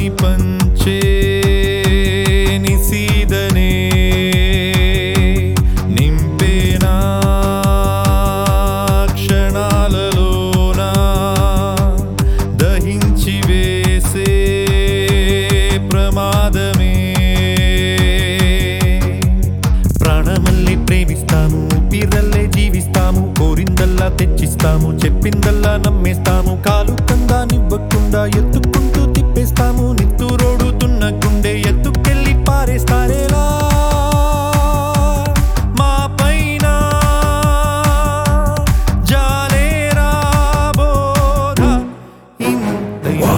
విషాన్ని పంచే నిసీదనే నింపేనా క్షణాలలోన దహించి వేసే ప్రమాదమే ప్రాణమల్లి ప్రేమిస్తాము పీరల్లే జీవిస్తాము కోరిందల్లా తెచ్చిస్తాము చెప్పిందల్లా నమ్మేస్తాము కాలు కందానివ్వకుండా ఎత్తుకుంటూ తిప్పేస్తాము నిత్తురోడుతున్న గుండె ఎత్తుకెళ్ళి పారేస్తారేలా మా పైన జాలేరా బోధ ఇంతైనా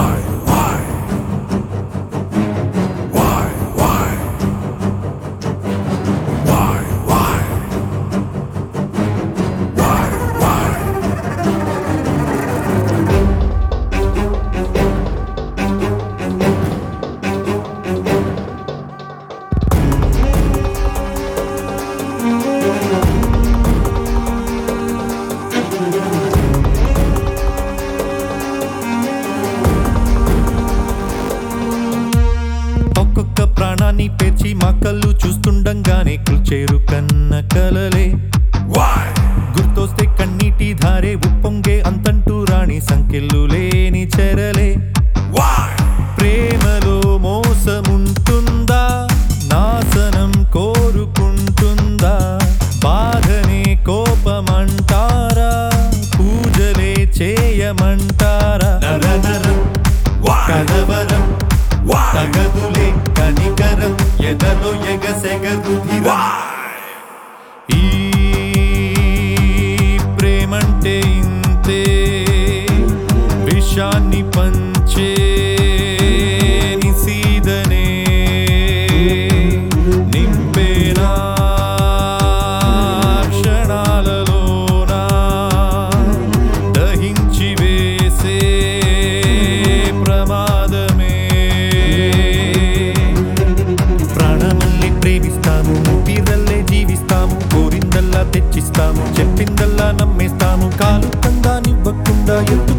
ఒక్కొక్క ప్రాణాన్ని పేర్చి మా కళ్ళు చూస్తుండగానే కూల్చేరు కన్న కలలే గుర్తొస్తే కన్నీటి ధారే ఉప్పొంగే అంతంటూ రాణి సంఖ్యలు లేని చెరలే ప్రేమలో మోసముంటుందా నాశనం కోరుకుంటుందా బాధనే కోపమంటారా పూజలే చేయమంటారా నర నరం కలవరం తగదులే కనికరం ఎదలో ఎగసెగరుధిరం ఈ ప్రేమంటే ఇంతే విషాన్ని పంచే నిసీదనే నింపేనా క్షణాలలోన దహించి వేసే ప్రమాదమే ప్రాణమల్లి ప్రేమిస్తాము పీరల్లే జీవిస్తాము కోరిందల్లా తెచ్చిస్తాము చెప్పిందల్లా నమ్మేస్తాము కాలు కందానివ్వకుండా ఎత్తు